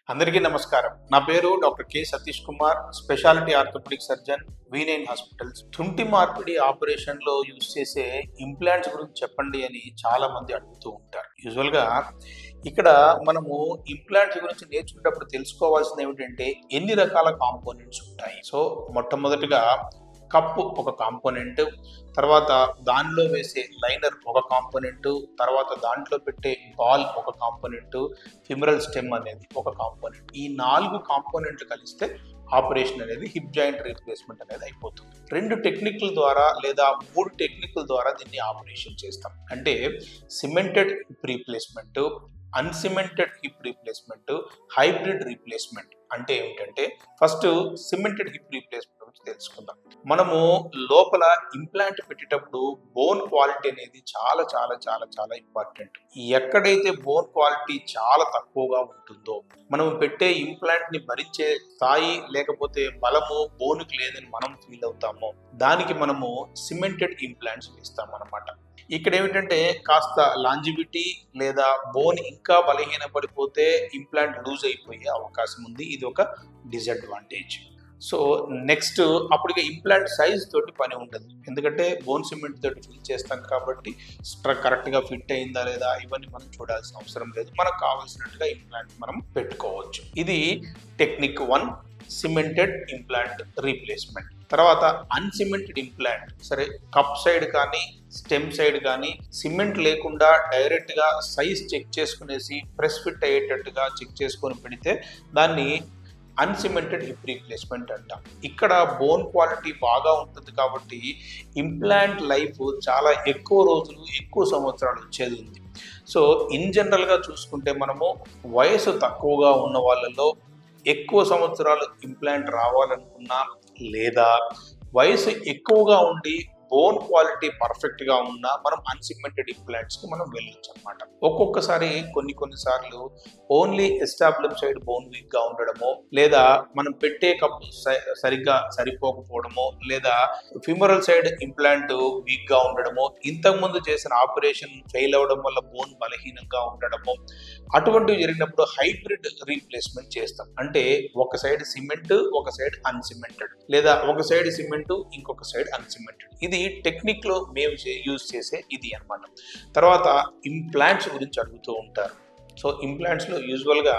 అందరికీ నమస్కారం నా పేరు doctor K Satish Kumar speciality orthopaedic surgeon V nine hospitals తుంటి మార్పిడి ఆపరేషన్ లో యూజ్ చేసే ఇంప్లాంట్స్ గురించి చెప్పండి అని చాలా మంది అడుగుతూ ఉంటారు యూజువల్ గా ఇక్కడ మనము ఇంప్లాంట్స్ గురించి నేర్చుకునేటప్పుడు తెలుసుకోవాల్సింది ఏమిటంటే ఎన్ని రకాల కాంపోనెంట్స్ ఉంటాయి సో మొట్టమొదటిగా కప్పు ఒక కాంపోనెంట్ తర్వాత దానిలో వేసే లైనర్ ఒక కాంపోనెంట్ తర్వాత దాంట్లో పెట్టే బాల్ ఒక కాంపోనెంట్ ఫిమరల్ స్టెమ్ అనేది ఒక కాంపోనెంట్ ఈ నాలుగు కాంపోనెంట్లు కలిస్తే ఆపరేషన్ అనేది హిప్ జాయింట్ రీప్లేస్మెంట్ అనేది అయిపోతుంది రెండు టెక్నిక్ల ద్వారా లేదా మూడు టెక్నిక్ల ద్వారా దీన్ని ఆపరేషన్ చేస్తాం అంటే cemented hip replacement uncemented hip replacement hybrid replacement అంటే ఏమిటంటే ఫస్ట్ సిమెంటెడ్ హిప్ రీప్లేస్మెంట్ గురించి తెలుసుకుందాం మనము లోపల ఇంప్లాంట్ పెట్టేటప్పుడు బోన్ క్వాలిటీ అనేది చాలా చాలా చాలా చాలా ఇంపార్టెంట్ ఎక్కడైతే బోన్ క్వాలిటీ చాలా తక్కువగా ఉంటుందో మనం పెట్టే ఇంప్లాంట్ ని భరించే స్థాయి లేకపోతే బలము బోన్కి లేదని మనం ఫీల్ అవుతామో దానికి మనము సిమెంటెడ్ ఇంప్లాంట్స్ వేస్తాం అనమాట ఇక్కడ ఏమిటంటే కాస్త లాంజివిటీ లేదా బోన్ ఇంకా బలహీన పడిపోతే ఇంప్లాంట్ లూజ్ అయిపోయే అవకాశం ఉంది ఇది ఒక డిసడ్వాంటేజ్ సో నెక్స్ట్ అప్పటికి ఇంప్లాంట్ సైజ్ తోటి పని ఉండదు ఎందుకంటే బోన్ సిమెంట్ తోటి ఫిల్ చేస్తాం కాబట్టి స్ట్రక్ కరెక్ట్గా ఫిట్ అయిందా లేదా ఇవన్నీ మనం చూడాల్సిన అవసరం లేదు మనకు కావాల్సినట్టుగా ఇంప్లాంట్ మనం పెట్టుకోవచ్చు ఇది technique one cemented implant replacement తర్వాత అన్సిమెంటెడ్ ఇంప్లాంట్ సరే కప్ సైడ్ కానీ స్టెమ్ సైడ్ కానీ సిమెంట్ లేకుండా డైరెక్ట్గా సైజ్ చెక్ చేసుకునేసి ప్రెస్ ఫిట్ అయ్యేటట్టుగా చెక్ చేసుకొని పెడితే దాన్ని అన్సిమెంటెడ్ హిప్ రీప్లేస్మెంట్ అంటాం ఇక్కడ బోన్ క్వాలిటీ బాగా ఉంటుంది కాబట్టి ఇంప్లాంట్ లైఫ్ చాలా ఎక్కువ రోజులు ఎక్కువ సంవత్సరాలు వచ్చేది ఉంది సో ఇన్ జనరల్గా చూసుకుంటే మనము వయసు తక్కువగా ఉన్న వాళ్ళలో ఎక్కువ సంవత్సరాలు ఇంప్లాంట్ రావాలనుకున్నా లేదా వయసు ఎక్కువగా ఉండి బోన్ క్వాలిటీ పర్ఫెక్ట్ గా ఉన్నా మనం అన్సిగ్మెంటెడ్ ఇంప్లాంట్స్ కి మనం వెళ్ళొచ్చు అనమాట ఒక్కొక్కసారి కొన్ని కొన్నిసార్లు only acetabulum side bone weak గా ఉండడమో లేదా మనం పెట్టే కప్పు సరిగ్గా సరిపోకపోవడమో లేదా ఫిమరల్ సైడ్ ఇంప్లాంట్ వీక్ గా ఉండడమో ఇంతకు ముందు చేసిన ఆపరేషన్ ఫెయిల్ అవడం వల్ల బోన్ బలహీనంగా ఉండడమో అటువంటివి జరిగినప్పుడు హైబ్రిడ్ రీప్లేస్మెంట్ చేస్తాం అంటే ఒక సైడ్ సిమెంట్ ఒక సైడ్ అన్సిమెంటెడ్ లేదా ఒక సైడ్ సిమెంట్ ఇంకొక సైడ్ అన్సిమెంటెడ్ ఇది టెక్నిక్ లో మేము యూజ్ చేసే ఇది అనమాట తర్వాత ఇంప్లాంట్స్ గురించి అడుగుతూ ఉంటారు సో ఇంప్లాంట్స్లో యూజువల్గా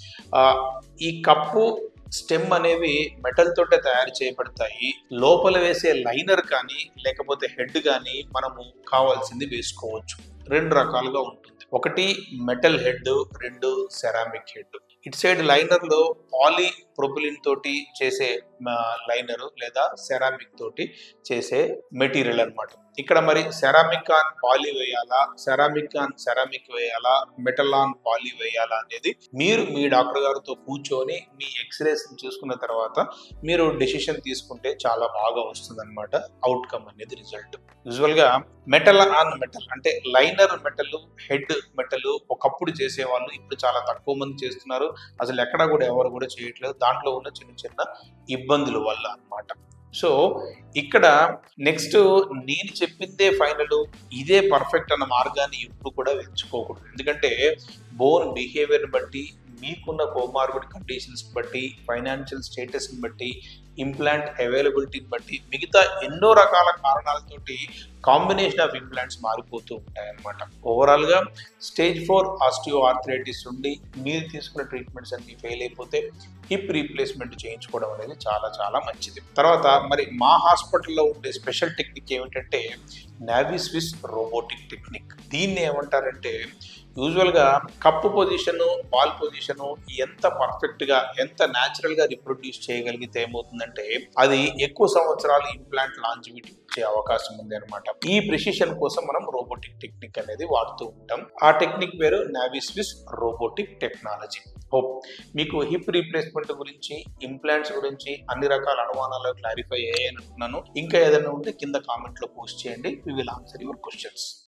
ఈ కప్పు స్టెమ్ అనేవి మెటల్ తోటే తయారు చేయబడతాయి లోపల వేసే లైనర్ కానీ లేకపోతే హెడ్ కానీ మనము కావాల్సింది వేసుకోవచ్చు రెండు రకాలుగా ఉంటుంది ఒకటి మెటల్ హెడ్ రెండు సెరామిక్ హెడ్ ఇటు సైడ్ లైనర్ లో పాలీ ప్రొపిలిన్ తోటి చేసే లైనర్ లేదా సెరామిక్ తోటి చేసే మెటీరియల్ అనమాట ఇక్కడ మరి సెరామిక్ ఆన్ పాలీ వేయాలా సెరామిక్ ఆన్ సెరామిక్ వేయాలా మెటల్ ఆన్ పాలీ వేయాలా అనేది మీరు మీ డాక్టర్ గారితో కూర్చొని మీ ఎక్స్రేస్ చూసుకున్న తర్వాత మీరు డెసిషన్ తీసుకుంటే చాలా బాగా వస్తుంది అనమాట అవుట్కమ్ అనేది రిజల్ట్ యూజువల్ గా మెటల్ ఆన్ మెటల్ అంటే లైనర్ మెటల్ హెడ్ మెటల్ ఒకప్పుడు చేసేవాళ్ళు ఇప్పుడు చాలా తక్కువ మంది చేస్తున్నారు అసలు ఎక్కడ కూడా ఎవరు కూడా చేయట్లేదు దాంట్లో ఉన్న చిన్న చిన్న ఇబ్బందుల వల్ల అనమాట సో ఇక్కడ నెక్స్ట్ నేను చెప్పిందే ఫైనల్ ఇదే పర్ఫెక్ట్ అన్న మార్గాన్ని ఇప్పుడు కూడా ఎంచుకోకూడదు ఎందుకంటే బోన్ బిహేవియర్ని బట్టి మీకున్న కోమార్బిడ్ కండిషన్స్ బట్టి ఫైనాన్షియల్ స్టేటస్ని బట్టి ఇంప్లాంట్ అవైలబిలిటీని బట్టి మిగతా ఎన్నో రకాల కారణాలతోటి కాంబినేషన్ ఆఫ్ ఇంప్లాంట్స్ మారిపోతూ ఉంటాయి అన్నమాట ఓవరాల్గా స్టేజ్ ఫోర్ ఆస్టియో ఆర్థరైటిస్ ఉండి మీరు తీసుకున్న ట్రీట్మెంట్స్ అన్ని ఫెయిల్ అయిపోతే హిప్ రీప్లేస్మెంట్ చేయించుకోవడం అనేది చాలా చాలా మంచిది తర్వాత మరి మా హాస్పిటల్లో ఉండే స్పెషల్ టెక్నిక్ ఏమిటంటే నావీ స్విస్ రోబోటిక్ టెక్నిక్ దీన్ని ఏమంటారంటే యూజువల్గా కప్పు పొజిషను బాల్ పొజిషను ఎంత పర్ఫెక్ట్గా ఎంత న్యాచురల్గా రిప్రొడ్యూస్ చేయగలిగితే ఏమవుతుందంటే అది ఎక్కువ సంవత్సరాలు ఇంప్లాంట్ లాంజివిటీ ఇచ్చే అవకాశం ఉంది అనమాట ఈ ప్రిసిషన్ కోసం మనం రోబోటిక్ టెక్నిక్ అనేది వాడుతూ ఉంటాం ఆ టెక్నిక్ పేరు Navi Swiss robotic technology hope మీకు హిప్ రీప్లేస్మెంట్ గురించి ఇంప్లాంట్స్ గురించి అన్ని రకాల అనుమానాలు క్లారిఫై అయ్యాయి అనుకున్నాను ఇంకా ఏదైనా ఉంటే కింద కామెంట్లో పోస్ట్ చేయండి we will answer your questions